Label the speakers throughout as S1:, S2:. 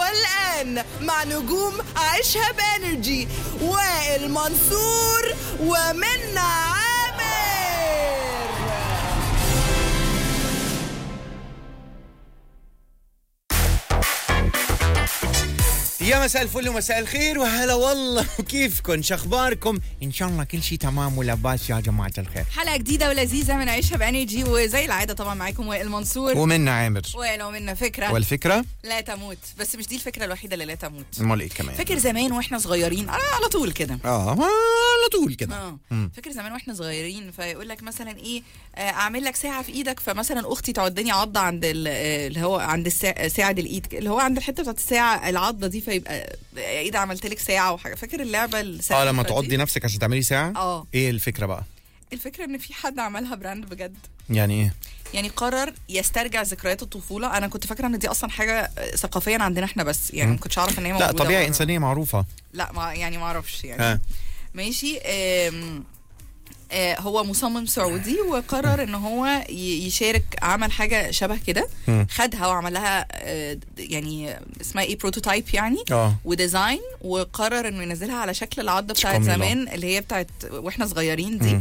S1: والآن مع نجوم عيشها بانرجي وائل منصور ومنى عامر
S2: يا مساء الفل ومساء الخير وهلا والله وكيفكم شو اخباركم ان شاء الله كل شيء تمام ولباس يا جماعه الخير
S3: حلقة جديدة ولذيذة من عيشها بانرجي وزي العادة طبعا معاكم وائل منصور
S2: ومنا عامر
S3: ولو منا فكرة
S2: والفكره
S3: لا تموت بس مش دي الفكرة الوحيدة اللي لا تموت
S2: امال ايه كمان
S3: فاكر زمان واحنا صغيرين آه على طول كده
S2: اه على طول كده
S3: اه فاكر زمان واحنا صغيرين فيقول لك مثلا ايه آه، اعمل لك ساعه في ايدك فمثلا اختي تعضني عضه عند ال- آه، اللي هو عند الساعه ساعد الايد اللي هو عند الحته بتاعت الساعه العضه دي فيبقى آه، ايه ده عملت لك ساعه وحاجه فاكر اللعبه الساعه
S2: اه لما تعضي نفسك عشان تعملي ساعه
S3: اه.
S2: ايه الفكره بقى
S3: الفكره ان في حد عملها براند بجد
S2: يعني ايه
S3: يعني قرر يسترجع ذكريات الطفوله انا كنت فاكره ان دي اصلا حاجه آه، ثقافيا عندنا احنا بس يعني ما كنتش اعرف ان هي
S2: لا
S3: موجوده
S2: طبيعي
S3: بره.
S2: انسانيه معروفه
S3: لا ما يعني ما اعرفش يعني
S2: ها
S3: ماشي آم، آه، هو مصمم سعودي وقرر ان هو ي- يشارك عمل حاجه شبه كده
S2: مم.
S3: خدها وعمل لها آه، يعني اسمها ايه بروتوتايب يعني
S2: اه
S3: وديزاين وقرر انه ينزلها على شكل العضه بتاعت
S2: جميلة.
S3: زمان اللي هي بتاعت واحنا صغيرين دي
S2: مم.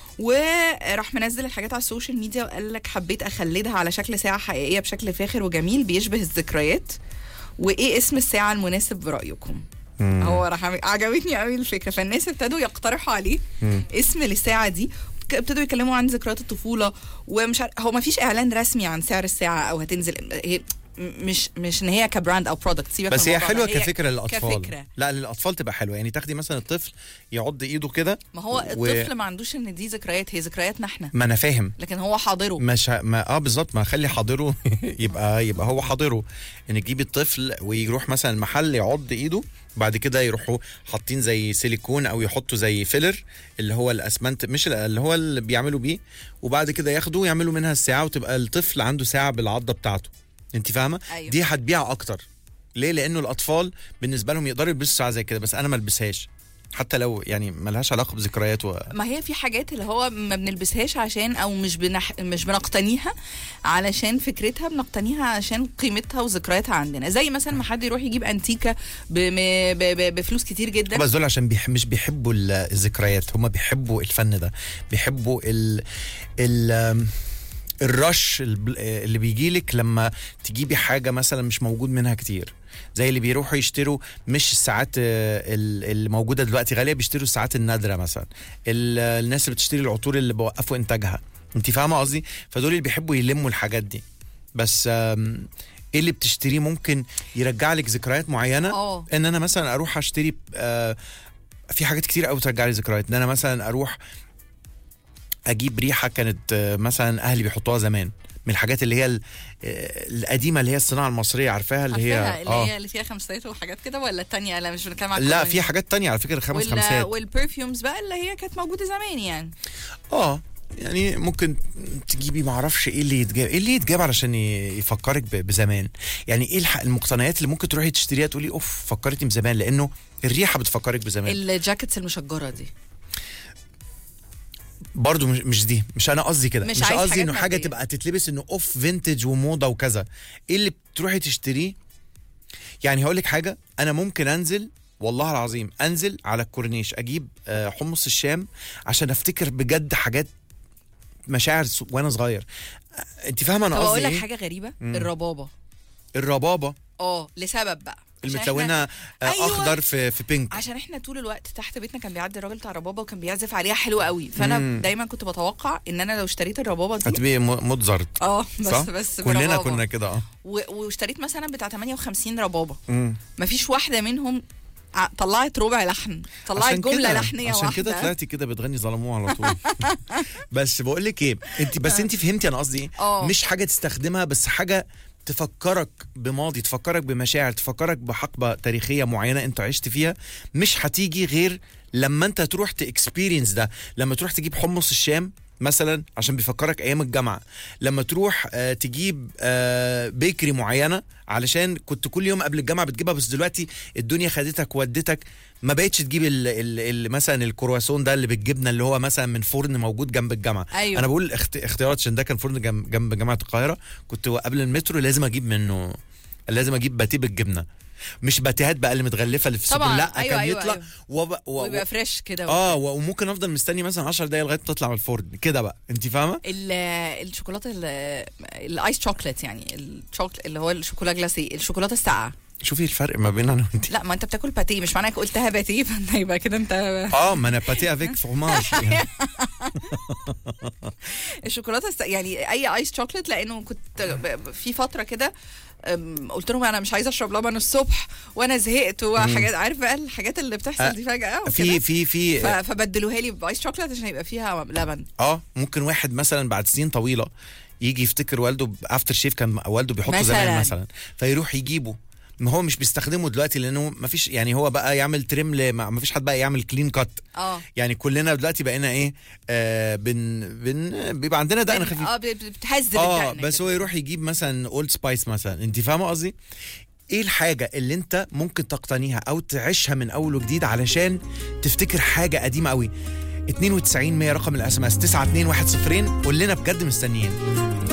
S3: وراح منزل الحاجات على السوشيال ميديا وقال لك حبيت اخلدها على شكل ساعه حقيقيه بشكل فاخر وجميل بيشبه الذكريات وايه اسم الساعه المناسب برايكم
S2: مم.
S3: هو راح عامل- عجبتني قوي الفكره فالناس ابتدوا يقترحوا عليه
S2: مم.
S3: اسم للساعه دي ك- ابتدوا يتكلموا عن ذكريات الطفوله ومش عارف هو ما فيش اعلان رسمي عن سعر الساعه او هتنزل هي م- مش مش ان هي كبراند او برودكت سيبك
S2: بس
S3: من
S2: هي
S3: الموضوع
S2: حلوه
S3: ده.
S2: كفكره للاطفال
S3: كفكره
S2: لا للاطفال تبقى حلوه يعني تاخدي مثلا الطفل يعض ايده كده
S3: ما هو
S2: و-
S3: الطفل ما عندوش ان دي ذكريات هي ذكرياتنا احنا
S2: ما انا فاهم
S3: لكن هو حاضره
S2: مش ه- ما اه بالظبط ما اخلي حاضره يبقى يبقى هو حاضره ان تجيبي الطفل ويروح مثلا المحل يعض ايده بعد كده يروحوا حاطين زي سيليكون او يحطوا زي فيلر اللي هو الاسمنت مش ال- اللي هو اللي بيعملوا بيه وبعد كده ياخدوا يعملوا منها الساعه وتبقى الطفل عنده ساعه بالعضه بتاعته انت فاهمه
S3: أيوة.
S2: دي هتبيع اكتر ليه لانه الاطفال بالنسبه لهم يقدروا يلبسوا ساعه زي كده بس انا ما البسهاش حتى لو يعني ملهاش علاقه بذكريات و...
S3: ما هي في حاجات اللي هو ما بنلبسهاش عشان او مش بنح... مش بنقتنيها علشان فكرتها بنقتنيها عشان قيمتها وذكرياتها عندنا زي مثلا ما حد يروح يجيب انتيكه ب... م... ب... ب... بفلوس كتير جدا
S2: بس دول عشان بيح مش بيحبوا ال- الذكريات هم بيحبوا الفن ده بيحبوا ال ال الرش الب- اللي بيجي لك لما تجيبي حاجه مثلا مش موجود منها كتير زي اللي بيروحوا يشتروا مش الساعات آه، ال- اللي موجوده دلوقتي غاليه بيشتروا الساعات النادره مثلا ال- الناس اللي بتشتري العطور اللي بوقفوا انتاجها انت فاهمه قصدي فدول اللي بيحبوا يلموا الحاجات دي بس آم، ايه اللي بتشتريه ممكن يرجع لك ذكريات معينه
S3: اه
S2: ان انا مثلا اروح اشتري آه في حاجات كتير قوي ترجع لي ذكريات ان انا مثلا اروح اجيب ريحه كانت آه مثلا اهلي بيحطوها زمان من الحاجات اللي هي ال- آه، القديمه اللي هي الصناعه المصريه عارفاها اللي هي
S3: عارفاها اللي هي اللي فيها خمسات وحاجات كده ولا التانية لا مش بنتكلم على
S2: لا
S3: الكولونيا.
S2: في حاجات تانية على فكره خمس
S3: وال...
S2: خمسات
S3: والبرفيومز بقى اللي هي كانت موجوده زمان يعني
S2: اه يعني ممكن تجيبي معرفش ايه اللي يتجاب ايه اللي يتجاب علشان ي- يفكرك ب- بزمان يعني ايه الح- المقتنيات اللي ممكن تروحي تشتريها تقولي اوف فكرتني بزمان لانه الريحه بتفكرك بزمان
S3: الجاكيتس المشجره دي
S2: برضو مش, مش دي مش انا قصدي كده
S3: مش
S2: مش,
S3: عايز
S2: قصدي
S3: حاجات
S2: انه حاجه
S3: مادية.
S2: تبقى تتلبس انه اوف فينتج وموضه وكذا ايه اللي بتروحي تشتريه يعني هقول لك حاجه انا ممكن انزل والله العظيم انزل على الكورنيش اجيب آه، حمص الشام عشان افتكر بجد حاجات مشاعر س- وانا صغير آه، انت فاهمه انا
S3: طب اقول
S2: قصدي
S3: لك
S2: ايه
S3: حاجه غريبه
S2: مم.
S3: الربابه
S2: الربابه
S3: اه لسبب بقى عشان إحنا-
S2: المتلونه آه،
S3: أيوة.
S2: اخضر في في بينك
S3: عشان احنا طول الوقت تحت بيتنا كان بيعدي الراجل بتاع الربابه وكان بيعزف عليها حلو قوي فانا
S2: مم.
S3: دايما كنت بتوقع ان انا لو اشتريت الربابه دي
S2: هتبقي م- موتزارت
S3: اه بس
S2: صح؟
S3: بس
S2: كلنا
S3: بربابة.
S2: كنا كده اه
S3: و... واشتريت مثلا بتاع 58 ربابه
S2: مم.
S3: مفيش واحده منهم ع- طلعت ربع لحن طلعت
S2: عشان
S3: جمله
S2: كده-
S3: لحنيه
S2: عشان
S3: واحده
S2: كده طلعتي كده بتغني ظلموه على طول بس بقول لك ايه انت بس انت فهمتي انا قصدي ايه
S3: اه.
S2: مش حاجه تستخدمها بس حاجه تفكرك بماضي تفكرك بمشاعر تفكرك بحقبه تاريخيه معينه انت عشت فيها مش هتيجي غير لما انت تروح تاكسبيرينس ده لما تروح تجيب حمص الشام مثلا عشان بيفكرك ايام الجامعه لما تروح آه تجيب آه بيكري معينه علشان كنت كل يوم قبل الجامعه بتجيبها بس دلوقتي الدنيا خدتك ودتك ما بقتش تجيب ال ال ال مثلا الكرواسون ده اللي بالجبنه اللي هو مثلا من فرن موجود جنب الجامعه
S3: أيوة.
S2: انا بقول اخت... اختيارات عشان ده كان فرن جنب, جنب جامعه القاهره كنت قبل المترو لازم اجيب منه لازم اجيب باتيه بالجبنه مش باتيهات بقى اللي متغلفه اللي في السوبر
S3: طبعاً.
S2: لا
S3: أيوة،
S2: كان
S3: أيوة،
S2: يطلع
S3: أيوة.
S2: وب... و...
S3: ويبقى فريش كده
S2: اه و- وممكن افضل مستني مثلا 10 دقايق لغايه ما تطلع من الفرن كده بقى انت فاهمه
S3: ال- الشوكولاته ال- الايس شوكليت يعني الشوكليت اللي هو الشوكولا جلاسي الشوكولاته الساقعه
S2: شوفي الفرق ما بين انا وانت
S3: لا ما انت بتاكل باتيه مش معناك قلتها باتيه فانت يبقى كده انت
S2: اه ما انا باتيه افيك فورماج يعني.
S3: الشوكولاته الس... يعني اي ايس شوكليت لانه كنت ب- في فتره كده أم، قلت لهم انا مش عايزه اشرب لبن الصبح وانا زهقت وحاجات عارف بقى الحاجات اللي بتحصل دي فجاه
S2: في
S3: وكده.
S2: في في
S3: ف- فبدلوها لي بايس شوكليت عشان يبقى فيها لبن
S2: اه ممكن واحد مثلا بعد سنين طويله يجي يفتكر والده افتر شيف كان والده بيحطه زمان
S3: مثلاً.
S2: مثلا فيروح يجيبه ما هو مش بيستخدمه دلوقتي لانه ما فيش يعني هو بقى يعمل تريم ل- ما فيش حد بقى يعمل كلين كات
S3: اه
S2: يعني كلنا دلوقتي بقينا ايه آه بن بن بيبقى عندنا دقن خفيف
S3: اه ب- ب- بتهز
S2: اه
S3: بالدقن
S2: بس
S3: كده.
S2: هو يروح يجيب مثلا اولد سبايس مثلا انت فاهمه قصدي ايه الحاجة اللي انت ممكن تقتنيها او تعيشها من اول وجديد علشان تفتكر حاجة قديمة قوي 92 100 رقم الاس ام اس 921 قول لنا بجد مستنيين